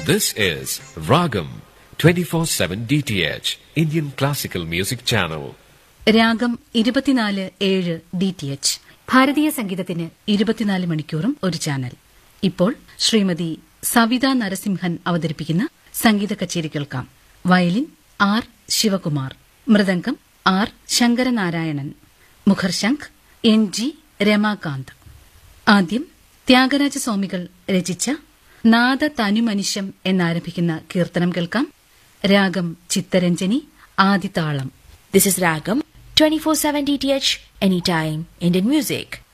This is Ragam 24/7 DTH Indian Classical Music Channel. രാഗം ഇരുപത്തിനാല് ഏഴ് ഡി ടി എച്ച് ഭാരതീയ സംഗീതത്തിന് ഇരുപത്തിനാല് മണിക്കൂറും ഒരു ചാനൽ ഇപ്പോൾ ശ്രീമതി സവിത നരസിംഹൻ അവതരിപ്പിക്കുന്ന സംഗീത കച്ചേരി കേൾക്കാം violin R Sivakumar mridangam R Sankaranarayanan മുഖർശംഖ് എൻ ജി രമാകാന്ത് ആദ്യം ത്യാഗരാജ സ്വാമികൾ രചിച്ച നാദ തനുമനുഷ്യം എന്നാരംഭിക്കുന്ന കീർത്തനം കേൾക്കാം രാഗം ചിത്തരഞ്ജനി ആദിതാളം This is Ragam 24/7 DTH anytime Indian music.